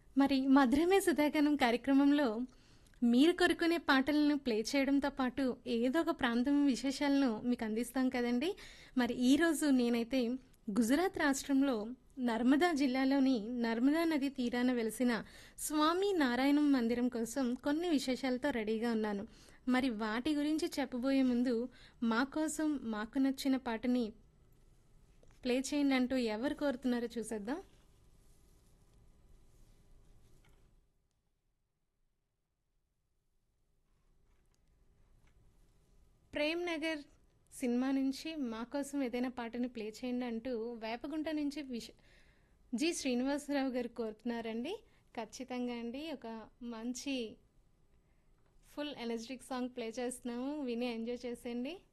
మరి మధురమే సుధాగనం కార్యక్రమంలో మీరు కోరుకునే పాటలను ప్లే చేయడంతో పాటు ఏదో ఒక ప్రాంతం విశేషాలను మీకు అందిస్తాం కదండి మరి ఈరోజు నేనైతే గుజరాత్ రాష్ట్రంలో నర్మదా జిల్లాలోని నర్మదా నది తీరాన వెలిసిన స్వామి నారాయణం మందిరం కోసం కొన్ని విశేషాలతో రెడీగా ఉన్నాను మరి వాటి గురించి చెప్పబోయే ముందు మా కోసం మాకు నచ్చిన పాటని ప్లే చేయండి అంటూ ఎవరు కోరుతున్నారో చూసేద్దాం ప్రేమ్ నగర్ సినిమా నుంచి మా కోసం ఏదైనా పాటని ప్లే చేయండి అంటూ వేపగుంట నుంచి విష జి శ్రీనివాసరావు గారు కోరుతున్నారండి ఖచ్చితంగా అండి ఒక మంచి ఫుల్ ఎనర్జెటిక్ సాంగ్ ప్లే చేస్తున్నాము విని ఎంజాయ్ చేసేయండి